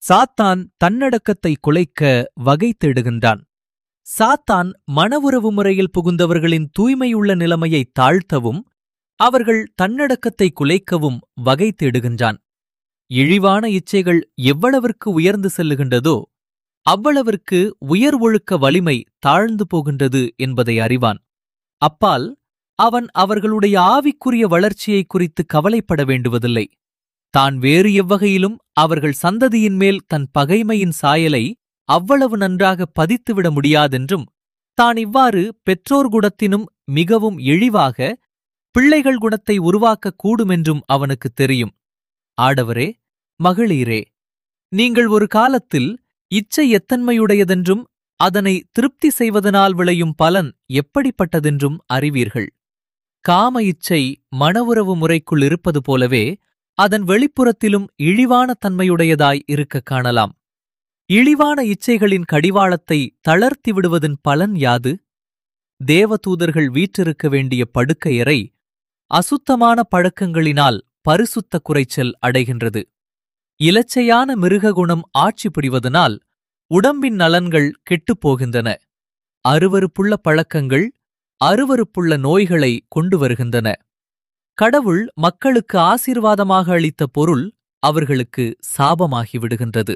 சாத்தான் தன்னடக்கத்தை குலைக்க வகை தேடுகின்றான் சாத்தான் மனவுறவு முறையில் புகுந்தவர்களின் தூய்மையுள்ள நிலைமையை தாழ்த்தவும் அவர்கள் தன்னடக்கத்தை குலைக்கவும் வகை தேடுகின்றான் இழிவான இச்சைகள் எவ்வளவிற்கு உயர்ந்து செல்லுகின்றதோ அவ்வளவிற்கு உயர் ஒழுக்க வலிமை தாழ்ந்து போகின்றது என்பதை அறிவான் அப்பால் அவன் அவர்களுடைய ஆவிக்குரிய வளர்ச்சியை குறித்து கவலைப்பட வேண்டுவதில்லை தான் வேறு எவ்வகையிலும் அவர்கள் சந்ததியின் மேல் தன் பகைமையின் சாயலை அவ்வளவு நன்றாக பதித்துவிட முடியாதென்றும் தான் இவ்வாறு பெற்றோர் குணத்தினும் மிகவும் எளிவாக பிள்ளைகள் குணத்தை உருவாக்கக் கூடுமென்றும் அவனுக்குத் தெரியும் ஆடவரே மகளீரே நீங்கள் ஒரு காலத்தில் இச்சை எத்தன்மையுடையதென்றும் அதனை திருப்தி செய்வதனால் விளையும் பலன் எப்படிப்பட்டதென்றும் அறிவீர்கள் காம இச்சை மனவுறவு முறைக்குள் இருப்பது போலவே அதன் வெளிப்புறத்திலும் இழிவான தன்மையுடையதாய் இருக்கக் காணலாம் இழிவான இச்சைகளின் கடிவாளத்தை தளர்த்தி விடுவதன் பலன் யாது தேவதூதர்கள் வீற்றிருக்க வேண்டிய படுக்கையறை அசுத்தமான பழக்கங்களினால் பரிசுத்த குறைச்சல் அடைகின்றது இலச்சையான மிருக குணம் ஆட்சி புரிவதனால் உடம்பின் நலன்கள் கெட்டுப் போகின்றன அருவருப்புள்ள பழக்கங்கள் அருவருப்புள்ள நோய்களை கொண்டு வருகின்றன கடவுள் மக்களுக்கு ஆசீர்வாதமாக அளித்த பொருள் அவர்களுக்கு சாபமாகிவிடுகின்றது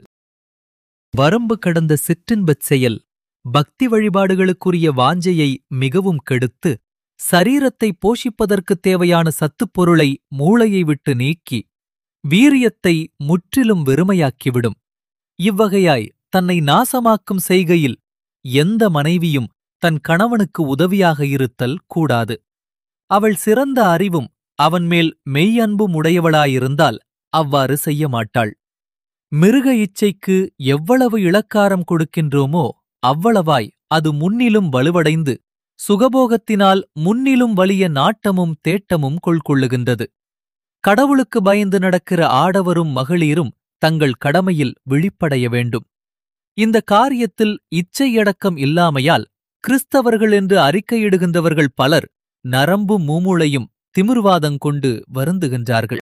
வரம்பு கடந்த சிற்றின்பச் செயல் பக்தி வழிபாடுகளுக்குரிய வாஞ்சையை மிகவும் கெடுத்து சரீரத்தை போஷிப்பதற்குத் தேவையான சத்துப் பொருளை மூளையை விட்டு நீக்கி வீரியத்தை முற்றிலும் வெறுமையாக்கிவிடும் இவ்வகையாய் தன்னை நாசமாக்கும் செய்கையில் எந்த மனைவியும் தன் கணவனுக்கு உதவியாக இருத்தல் கூடாது அவள் சிறந்த அறிவும் அவன் மேல் மெய்யன்பும் உடையவளாயிருந்தால் அவ்வாறு செய்ய மாட்டாள் மிருக இச்சைக்கு எவ்வளவு இளக்காரம் கொடுக்கின்றோமோ அவ்வளவாய் அது முன்னிலும் வலுவடைந்து சுகபோகத்தினால் முன்னிலும் வலிய நாட்டமும் தேட்டமும் கொள்கொள்ளுகின்றது கடவுளுக்கு பயந்து நடக்கிற ஆடவரும் மகளிரும் தங்கள் கடமையில் விழிப்படைய வேண்டும் இந்த காரியத்தில் இச்சையடக்கம் இல்லாமையால் கிறிஸ்தவர்கள் என்று அறிக்கையிடுகின்றவர்கள் பலர் நரம்பும் மூமுளையும் திமிர்வாதங்கொண்டு வருந்துகின்றார்கள்